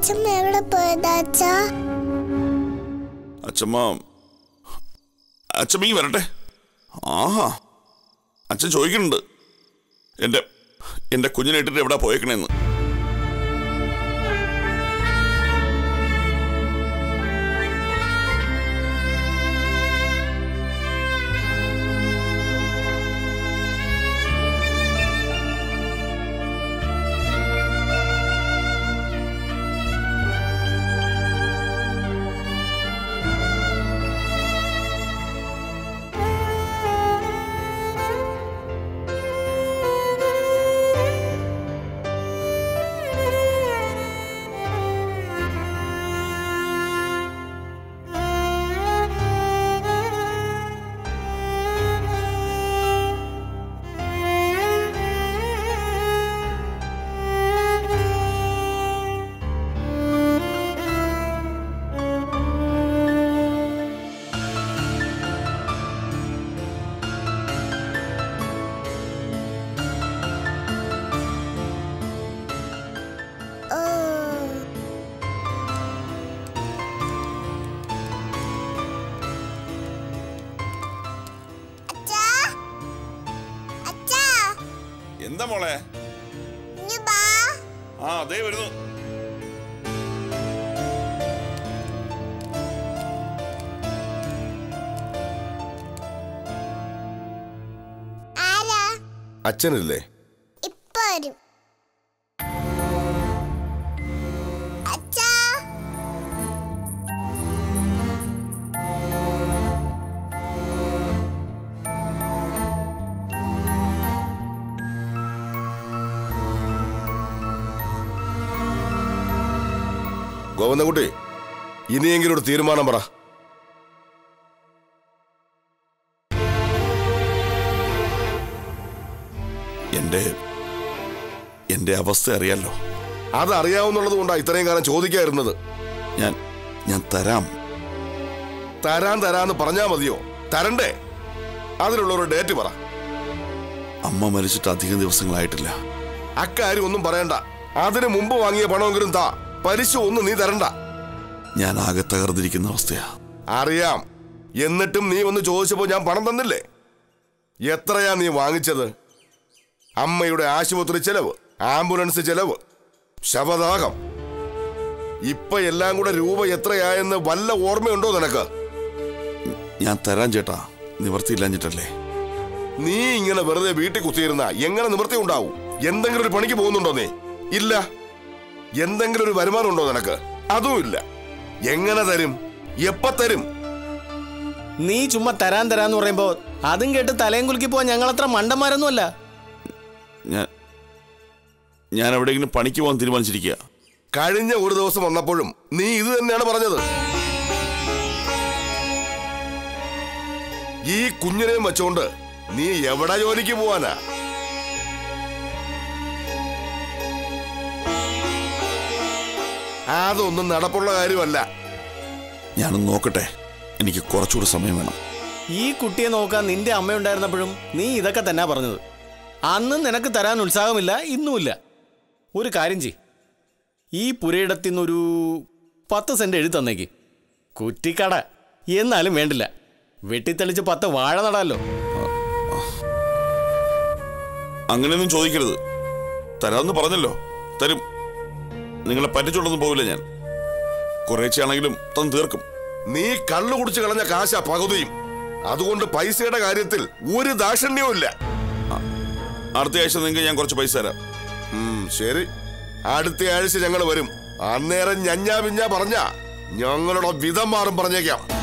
അച്ഛമ്മ എവിടെ പോയതാ അച്ഛാ അച്ഛമ്മ അച്ഛമ്മ ഈ വരട്ടെ ആഹാ അച്ഛൻ ചോദിക്കുന്നുണ്ട് എൻ്റെ എൻ്റെ കുഞ്ഞിനെ ഇട്ടിട്ട് എവിടെ പോയേക്കണേന്ന് ഓ അച്ഛാ അച്ഛാ എന്താ മോളെ ഇങ്ങ് വാ ആ അതേ വരുന്നു ആരാ അച്ഛനില്ലേ ഇപ്പൊ വരും അച്ഛാ ഗോവിന്ദൻകുട്ടി ഇനിയെങ്കിലും ഒരു തീരുമാനം പറ എൻ്റെ എൻ്റെ അവസ്ഥ അറിയാലോ അത് അറിയാവുന്നുള്ളത് കൊണ്ടാ ഇത്രയും കാലം ചോദിക്കാതിരുന്നത് ഞാൻ ഞാൻ തരാം തരാൻ തരാന്ന് പറഞ്ഞാ മതിയോ തരണ്ടേ അതിനുള്ള ഒരു ഡേറ്റ് പറ അമ്മ മരിച്ചിട്ട് അധികം ദിവസങ്ങളായിട്ടില്ല അക്കാര്യം ഒന്നും പറയണ്ട അതിന് മുമ്പ് വാങ്ങിയ പണമെങ്കിലും താ പലിശ ഒന്നും നീ തരണ്ട ഞാൻ ആകെ തകർന്നിരിക്കുന്ന അവസ്ഥയാ അറിയാം എന്നിട്ടും നീ ഒന്ന് ചോദിച്ചപ്പോ ഞാൻ പണം തന്നില്ലേ എത്രയാ നീ വാങ്ങിച്ചത് അമ്മയുടെ ആശുപത്രി ചെലവ് ആംബുലൻസ് ചെലവ് ശവദാഹം ഇപ്പൊ എല്ലാം കൂടെ രൂപ എത്രയായെന്ന് വല്ല ഓർമ്മയുണ്ടോ നിനക്ക് ഞാൻ തരാൻ ചേട്ടാ നിവർത്തിയില്ലാഞ്ഞിട്ടല്ലേ നീ ഇങ്ങനെ വെറുതെ വീട്ടിൽ കുത്തിയിരുന്ന എങ്ങനെ നിവൃത്തി ഉണ്ടാവും എന്തെങ്കിലും ഒരു പണിക്ക് പോകുന്നുണ്ടോ നീ ഇല്ല എന്തെങ്കിലും ഒരു വരുമാനം ഉണ്ടോ നിനക്ക് അതും ഇല്ല എങ്ങനെ തരും എപ്പ തരും നീ ചുമ്മാ തരാൻ തരാന്ന് പറയുമ്പോ അതും കേട്ട് തലയും കുലുക്കി പോവാൻ ഞങ്ങളത്ര മണ്ടന്മാരൊന്നുമല്ല ഞാൻ ഞാൻ എവിടെയെങ്കിലും പണിക്ക് പോകാൻ തീരുമാനിച്ചിരിക്കുക കഴിഞ്ഞ ഒരു ദിവസം വന്നപ്പോഴും നീ ഇത് തന്നെയാണ് പറഞ്ഞത് ഈ കുഞ്ഞിനെയും വെച്ചോണ്ട് നീ എവിടെ ജോലിക്ക് പോവാനാ അതൊന്നും നടപ്പുള്ള കാര്യമല്ല ഞാനൊന്ന് നോക്കട്ടെ എനിക്ക് കുറച്ചുകൂടി സമയം വേണം ഈ കുട്ടിയെ നോക്കാൻ നിന്റെ അമ്മയുണ്ടായിരുന്നപ്പോഴും നീ ഇതൊക്കെ തന്നെ പറഞ്ഞത് അന്നും നിനക്ക് തരാൻ ഉത്സാഹമില്ല ഇന്നുമില്ല ഒരു കാര്യം ചെയ് ഈ പുരയിടത്തിൽ നിന്നൊരു പത്ത് സെന്റ് എഴുതി തന്നേക്ക് കുറ്റിക്കട എന്നാലും വേണ്ടില്ല വെട്ടിത്തെളിച്ച് പത്ത് വാഴ നടാലോ അങ്ങനെയൊന്നും ചോദിക്കരുത് തരാമെന്ന് പറഞ്ഞല്ലോ തരും നിങ്ങളെ പറ്റിച്ചുകൊണ്ടൊന്നും പോവില്ല ഞാൻ കുറേശ്ശെയാണെങ്കിലും തന്ന് തീർക്കും നീ കള്ളു കുടിച്ച് കളഞ്ഞ കാശാ പകുതിയും അതുകൊണ്ട് പൈസയുടെ കാര്യത്തിൽ ഒരു ദാക്ഷിണ്യവും ഇല്ല അടുത്ത ആഴ്ച നിങ്ങൾക്ക് ഞാൻ കുറച്ച് പൈസ തരാം ഉം, ശരി അടുത്ത ആഴ്ച ഞങ്ങൾ വരും അന്നേരം ഞഞ്ഞാ പിഞ്ഞാ പറഞ്ഞ ഞങ്ങളുടെ വിധം മാറും പറഞ്ഞേക്കാം